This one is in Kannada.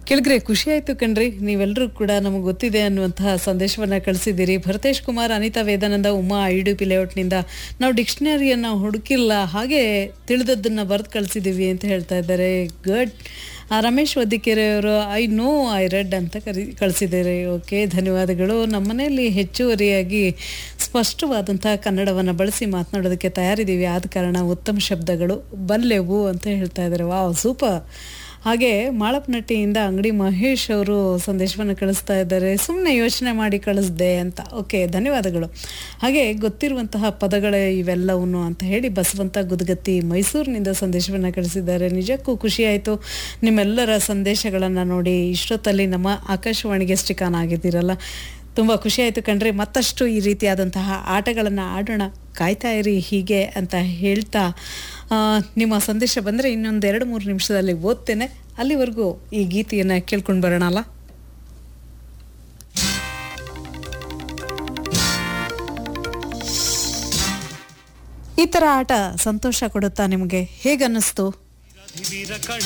ಕೆಳಗ್ರೆ ಖುಷಿ ಆಯ್ತು ಕಣ್ರಿ ನೀವೆಲ್ಲರೂ ಕೂಡ ನಮಗೆ ಗೊತ್ತಿದೆ ಅನ್ನುವಂತಹ ಸಂದೇಶವನ್ನ ಕಳಿಸಿದ್ದೀರಿ ಭರತೇಶ್ ಕುಮಾರ್ ಅನಿತಾ ವೇದಾನಂದ ಉಮಾ ಐಡುಪಿ ಲೇಔಟ್ನಿಂದ ನಾವು ಡಿಕ್ಷನರಿಯನ್ನ ಹುಡುಕಿಲ್ಲ ಹಾಗೆ ತಿಳಿದದ್ದನ್ನ ಬರೆದು ಕಳಿಸಿದ್ದೀವಿ ಅಂತ ಹೇಳ್ತಾ ಇದ್ದಾರೆ ಗುಡ್ ರಮೇಶ್ ವದ್ದಿಕೆರೆ ಅವರು ಐ ನೋ ಐ ರೆಡ್ ಅಂತ ಕರಿ ಕಳಿಸಿದ್ದಾರೆ ಓಕೆ ಧನ್ಯವಾದಗಳು ನಮ್ಮನೆಯಲ್ಲಿ ಹೆಚ್ಚುವರಿಯಾಗಿ ಸ್ಪಷ್ಟವಾದಂತಹ ಕನ್ನಡವನ್ನು ಬಳಸಿ ಮಾತನಾಡೋದಕ್ಕೆ ತಯಾರಿದ್ದೀವಿ ಆದ ಕಾರಣ ಉತ್ತಮ ಶಬ್ದಗಳು ಬಲ್ಲೆವು ಅಂತ ಹೇಳ್ತಾ ಇದ್ದಾರೆ ವಾವ್ ಸೂಪರ್ ಹಾಗೆ ಮಾಳಪ್ನಟ್ಟಿಯಿಂದ ಅಂಗಡಿ ಮಹೇಶ್ ಅವರು ಸಂದೇಶವನ್ನು ಕಳಿಸ್ತಾ ಇದ್ದಾರೆ ಸುಮ್ಮನೆ ಯೋಚನೆ ಮಾಡಿ ಕಳಿಸ್ದೆ ಅಂತ ಓಕೆ ಧನ್ಯವಾದಗಳು ಹಾಗೆ ಗೊತ್ತಿರುವಂತಹ ಪದಗಳೇ ಇವೆಲ್ಲವನ್ನು ಅಂತ ಹೇಳಿ ಬಸವಂತ ಗುದಗತ್ತಿ ಮೈಸೂರಿನಿಂದ ಸಂದೇಶವನ್ನು ಕಳಿಸಿದ್ದಾರೆ ನಿಜಕ್ಕೂ ಖುಷಿ ಆಯಿತು ನಿಮ್ಮೆಲ್ಲರ ಸಂದೇಶಗಳನ್ನು ನೋಡಿ ಇಷ್ಟೊತ್ತಲ್ಲಿ ನಮ್ಮ ಆಕಾಶವಾಣಿಗೆ ಸ್ಟಿಕಾನ್ ಆಗಿದ್ದೀರಲ್ಲ ತುಂಬ ಖುಷಿ ಆಯಿತು ಕಣ್ರಿ ಮತ್ತಷ್ಟು ಈ ರೀತಿಯಾದಂತಹ ಆಟಗಳನ್ನು ಆಡೋಣ ಕಾಯ್ತಾ ಇರಿ ಹೀಗೆ ಅಂತ ಹೇಳ್ತಾ ಆ, ನಿಮ್ಮ ಸಂದೇಶ ಬಂದರೆ ಇನ್ನೊಂದು ಎರಡು ಮೂರು ನಿಮಿಷದಲ್ಲಿ ಓದ್ತೇನೆ ಅಲ್ಲಿವರೆಗೂ ಈ ಗೀತೆಯನ್ನು ಕೇಳ್ಕೊಂಡು ಬರೋಣ ಅಲ್ಲ ಈ ಥರ ಆಟ ಸಂತೋಷ ಕೊಡುತ್ತಾ ನಿಮಗೆ ಹೇಗನ್ನಿಸ್ತು ವೀರ ಕಣೆ